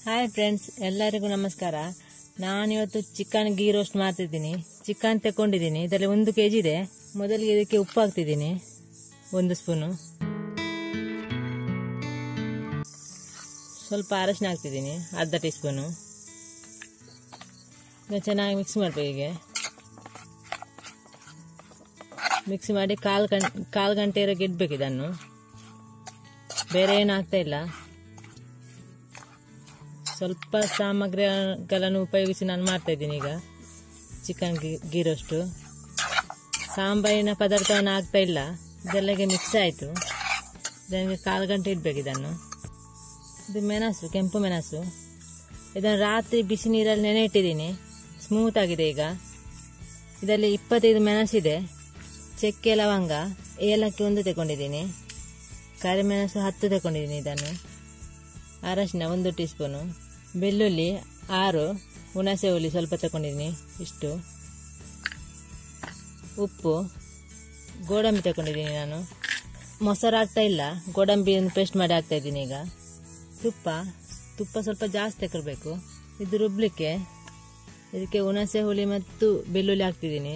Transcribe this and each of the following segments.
hi friends ಎಲ್ಲರಿಗೂ ನಮಸ್ಕಾರ ನಾನಿವತ್ತು ಚಿಕನ್ ಗೀ ರೋಸ್ಟ್ ಮಾಡ್ತಿದ್ದೀನಿ ಚಿಕನ್ ತಗೊಂಡಿದ್ದೀನಿ ಇದರಲ್ಲಿ ಒಂದು ಕೆ ಜಿ ಇದೆ ಮೊದಲಿಗೆ ಇದಕ್ಕೆ ಉಪ್ಪು ಹಾಕ್ತಿದ್ದೀನಿ ಒಂದು ಸ್ಪೂನು ಸ್ವಲ್ಪ ಅರಶಿನ ಹಾಕ್ತಿದ್ದೀನಿ ಅರ್ಧ ಟೀ ಸ್ಪೂನು ಇದನ್ನ ಚೆನ್ನಾಗಿ ಮಿಕ್ಸ್ ಮಾಡಬೇಕು ಹೀಗೆ ಮಿಕ್ಸ್ ಮಾಡಿ ಕಾಲು ಗಂಟೆ ಕಾಲು ಗಂಟೆವರೆಗೆ ಇಡ್ಬೇಕು ಇದನ್ನು ಬೇರೆ ಏನು ಆಗ್ತಾ ಇಲ್ಲ ಸ್ವಲ್ಪ ಸಾಮಗ್ರಿಗಳನ್ನು ಉಪಯೋಗಿಸಿ ನಾನು ಮಾಡ್ತಾ ಇದ್ದೀನಿ ಈಗ ಚಿಕನ್ ಗೀ ರೋಸ್ಟು ಸಾಂಬಾರಿನ ಪದಾರ್ಥವನ್ನು ಹಾಕ್ತಾ ಇಲ್ಲ ಇದೆಲ್ಲಗೆ ಮಿಕ್ಸ್ ಆಯಿತು ಇದಕ್ಕೆ ಕಾಲು ಗಂಟೆ ಇಡಬೇಕು ಇದನ್ನು ಇದು ಮೆಣಸು ಕೆಂಪು ಮೆಣಸು ಇದನ್ನು ರಾತ್ರಿ ಬಿಸಿ ನೀರಲ್ಲಿ ನೆನೆ ಇಟ್ಟಿದ್ದೀನಿ ಸ್ಮೂತ್ ಆಗಿದೆ ಈಗ ಇದರಲ್ಲಿ ಇಪ್ಪತ್ತೈದು ಮೆಣಸಿದೆ ಚಕ್ಕೆ ಲವಂಗ ಏಲಕ್ಕಿ ಒಂದು ತಗೊಂಡಿದ್ದೀನಿ ಕರಿಮೆಣಸು ಹತ್ತು ತಗೊಂಡಿದ್ದೀನಿ ಇದನ್ನು ಅರಶಿನ ಒಂದು ಟೀ ಸ್ಪೂನು ಬೆಳ್ಳುಳ್ಳಿ ಆರು ಹುಣಸೆ ಹುಳಿ ಸ್ವಲ್ಪ ತಗೊಂಡಿದ್ದೀನಿ ಇಷ್ಟು ಉಪ್ಪು ಗೋಡಂಬಿ ತಗೊಂಡಿದ್ದೀನಿ ನಾನು ಮೊಸರು ಹಾಕ್ತಾ ಇಲ್ಲ ಗೋಡಂಬಿಯನ್ನು ಪೇಸ್ಟ್ ಮಾಡಿ ಹಾಕ್ತಾ ಇದ್ದೀನಿ ಈಗ ತುಪ್ಪ ತುಪ್ಪ ಸ್ವಲ್ಪ ಜಾಸ್ತಿ ತಗೊಳ್ಬೇಕು ಇದು ರುಬ್ಲಿಕ್ಕೆ ಇದಕ್ಕೆ ಹುಣಸೆ ಹುಳಿ ಮತ್ತು ಬೆಳ್ಳುಳ್ಳಿ ಹಾಕ್ತಿದ್ದೀನಿ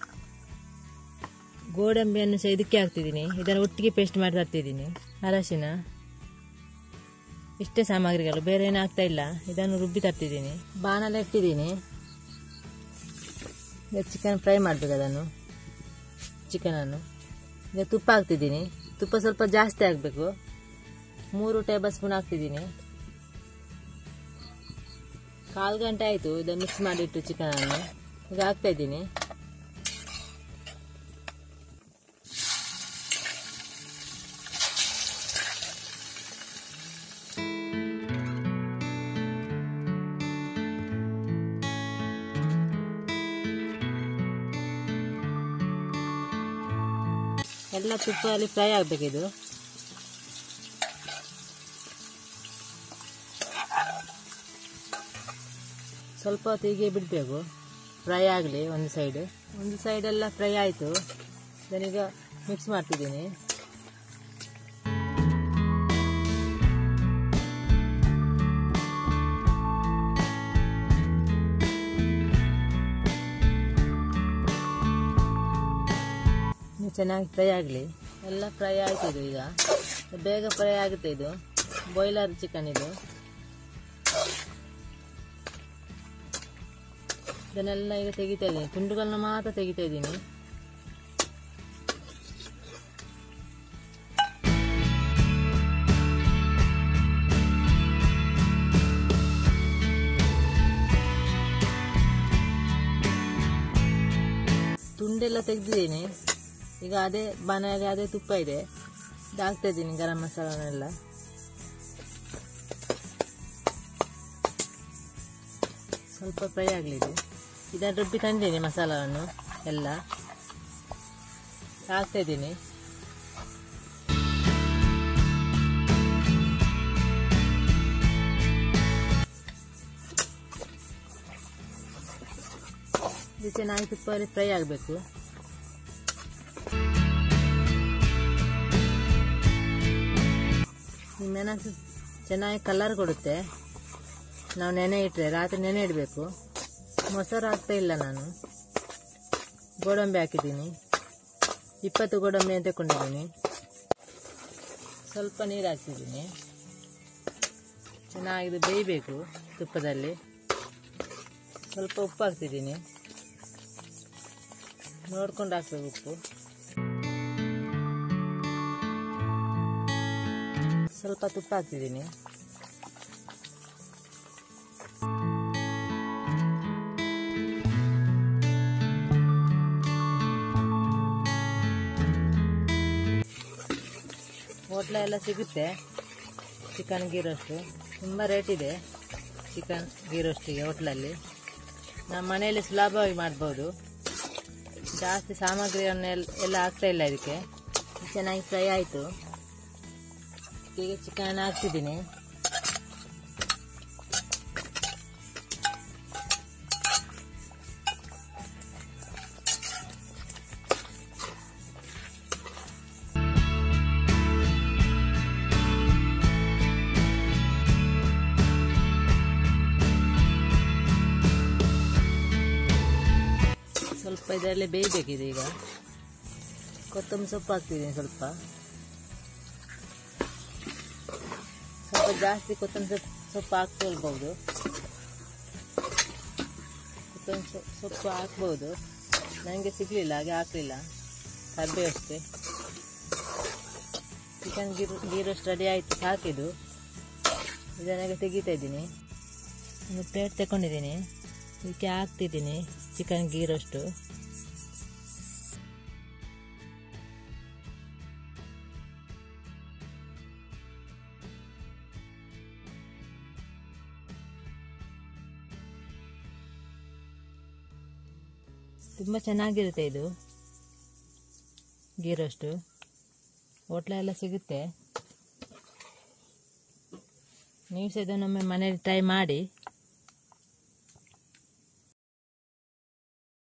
ಗೋಡಂಬಿಯನ್ನು ಸಹ ಇದಕ್ಕೆ ಹಾಕ್ತಿದ್ದೀನಿ ಇದನ್ನು ಒಟ್ಟಿಗೆ ಪೇಸ್ಟ್ ಮಾಡಿ ತರ್ತಿದ್ದೀನಿ ಅರಶಿನ ಇಷ್ಟೇ ಸಾಮಗ್ರಿಗಳು ಬೇರೆ ಏನು ಆಗ್ತಾ ಇಲ್ಲ ಇದನ್ನು ರುಬ್ಬಿ ತರ್ತಿದ್ದೀನಿ ಬಾಣಲೆ ಇಟ್ಟಿದ್ದೀನಿ ಈಗ ಚಿಕನ್ ಫ್ರೈ ಮಾಡಬೇಕು ಅದನ್ನು ಚಿಕನನ್ನು ಈಗ ತುಪ್ಪ ಹಾಕ್ತಿದ್ದೀನಿ ತುಪ್ಪ ಸ್ವಲ್ಪ ಜಾಸ್ತಿ ಹಾಕಬೇಕು ಮೂರು ಟೇಬಲ್ ಸ್ಪೂನ್ ಹಾಕ್ತಿದ್ದೀನಿ ಕಾಲು ಗಂಟೆ ಆಯಿತು ಇದನ್ನು ಮಿಕ್ಸ್ ಮಾಡಿಟ್ಟು ಚಿಕನನ್ನು ಈಗ ಹಾಕ್ತಾ ಇದ್ದೀನಿ ಎಲ್ಲ ತುಪ್ಪದಲ್ಲಿ ಫ್ರೈ ಆಗಬೇಕಿದು ಸ್ವಲ್ಪ ಹೊತ್ತು ಹೀಗೆ ಬಿಡಬೇಕು ಫ್ರೈ ಆಗಲಿ ಒಂದು ಸೈಡ್ ಒಂದು ಸೈಡೆಲ್ಲ ಫ್ರೈ ಆಯಿತು ಇದನ್ನೀಗ ಮಿಕ್ಸ್ ಮಾಡ್ತಿದ್ದೀನಿ ಇನ್ನು ಚೆನ್ನಾಗಿ ಫ್ರೈ ಆಗಲಿ ಎಲ್ಲ ಫ್ರೈ ಆಯ್ತು ಇದು ಈಗ ಬೇಗ ಫ್ರೈ ಆಗುತ್ತೆ ಇದು ಬಾಯ್ಲರ್ ಚಿಕನ್ ಇದು ಇದನ್ನೆಲ್ಲ ಈಗ ತೆಗಿತಾ ಇದ್ದೀನಿ ತುಂಡುಗಳನ್ನ ಮಾತ್ರ ತೆಗಿತಾ ಇದ್ದೀನಿ ತುಂಡೆಲ್ಲ ತೆಗೆದಿದ್ದೀನಿ ಈಗ ಅದೇ ಬಾಣಲೆ ಅದೇ ತುಪ್ಪ ಇದೆ ಇದು ಹಾಕ್ತಾ ಇದ್ದೀನಿ ಗರಂ ಮಸಾಲನೆಲ್ಲ ಸ್ವಲ್ಪ ಫ್ರೈ ಆಗಲಿದೆ ಇದನ್ನು ರುಬ್ಬಿ ತಂದಿದ್ದೀನಿ ಮಸಾಲವನ್ನು ಎಲ್ಲ ಹಾಕ್ತಾ ಇದ್ದೀನಿ ಇದು ಚೆನ್ನಾಗಿ ತುಪ್ಪದಲ್ಲಿ ಫ್ರೈ ಆಗಬೇಕು ಈ ಮೆಣಸು ಚೆನ್ನಾಗಿ ಕಲರ್ ಕೊಡುತ್ತೆ ನಾವು ನೆನೆ ಇಟ್ಟರೆ ರಾತ್ರಿ ನೆನೆ ಇಡಬೇಕು ಮೊಸರು ಹಾಕ್ತಾ ಇಲ್ಲ ನಾನು ಗೋಡಂಬಿ ಹಾಕಿದ್ದೀನಿ ಇಪ್ಪತ್ತು ಗೋಡಂಬಿ ಅಂತ ತಗೊಂಡಿದ್ದೀನಿ ಸ್ವಲ್ಪ ನೀರು ಹಾಕ್ತಿದ್ದೀನಿ ಚೆನ್ನಾಗಿದು ಬೇಯಬೇಕು ತುಪ್ಪದಲ್ಲಿ ಸ್ವಲ್ಪ ಉಪ್ಪು ಹಾಕ್ತಿದ್ದೀನಿ ನೋಡ್ಕೊಂಡು ಹಾಕ್ಬೇಕು ಉಪ್ಪು ಸ್ವಲ್ಪ ತುಪ್ಪ ಹಾಕ್ತಿದ್ದೀನಿ ಹೋಟ್ಲೆಲ್ಲ ಸಿಗುತ್ತೆ ಚಿಕನ್ ಗೀ ರೋಸ್ಟು ತುಂಬ ರೇಟ್ ಇದೆ ಚಿಕನ್ ಗೀ ರೋಸ್ಟಿಗೆ ಹೋಟ್ಲಲ್ಲಿ ನಮ್ಮ ಮನೆಯಲ್ಲಿ ಸುಲಭವಾಗಿ ಮಾಡ್ಬೋದು ಜಾಸ್ತಿ ಸಾಮಗ್ರಿಯನ್ನು ಎಲ್ಲ ಹಾಕ್ತಾ ಇಲ್ಲ ಇದಕ್ಕೆ ಚೆನ್ನಾಗಿ ಫ್ರೈ ಆಯಿತು ಈಗ ಚಿಕನ್ ಹಾಕ್ತಿದ್ದೀನಿ ಸ್ವಲ್ಪ ಇದರಲ್ಲೇ ಬೇಯಬೇಕಿದೆ ಈಗ ಕೊತ್ತಂಬರಿ ಸೊಪ್ಪು ಹಾಕ್ತಿದ್ದೀನಿ ಸ್ವಲ್ಪ ಸ್ವಲ್ಪ ಜಾಸ್ತಿ ಕೊತ್ತಂಬರಿ ಸೊಪ್ಪು ಸೊಪ್ಪು ಹಾಕ್ಕೊಳ್ಬೋದು ಕೊತ್ತಂಬರಿ ಸೊಪ್ಪು ಸೊಪ್ಪು ಹಾಕ್ಬೋದು ನನಗೆ ಸಿಗಲಿಲ್ಲ ಹಾಗೆ ಹಾಕಲಿಲ್ಲ ಕರ್ಬೇವು ಅಷ್ಟೇ ಚಿಕನ್ ಗೀರು ಗೀ ರೋಸ್ಟ್ ರೆಡಿ ಆಯಿತು ಹಾಕಿದ್ದು ಇದನ್ನಾಗ ತೆಗಿತಾ ಇದ್ದೀನಿ ಒಂದು ಪ್ಲೇಟ್ ತಗೊಂಡಿದ್ದೀನಿ ಇದಕ್ಕೆ ಹಾಕ್ತಿದ್ದೀನಿ ಚಿಕನ್ ಗೀ ರೋಸ್ಟು ತುಂಬ ಚೆನ್ನಾಗಿರುತ್ತೆ ಇದು ಗೀ ರೋಸ್ಟು ಹೋಟ್ಲೆಲ್ಲ ಸಿಗುತ್ತೆ ನೀವು ಸಹ ಇದನ್ನೊಮ್ಮೆ ಮನೇಲಿ ಟ್ರೈ ಮಾಡಿ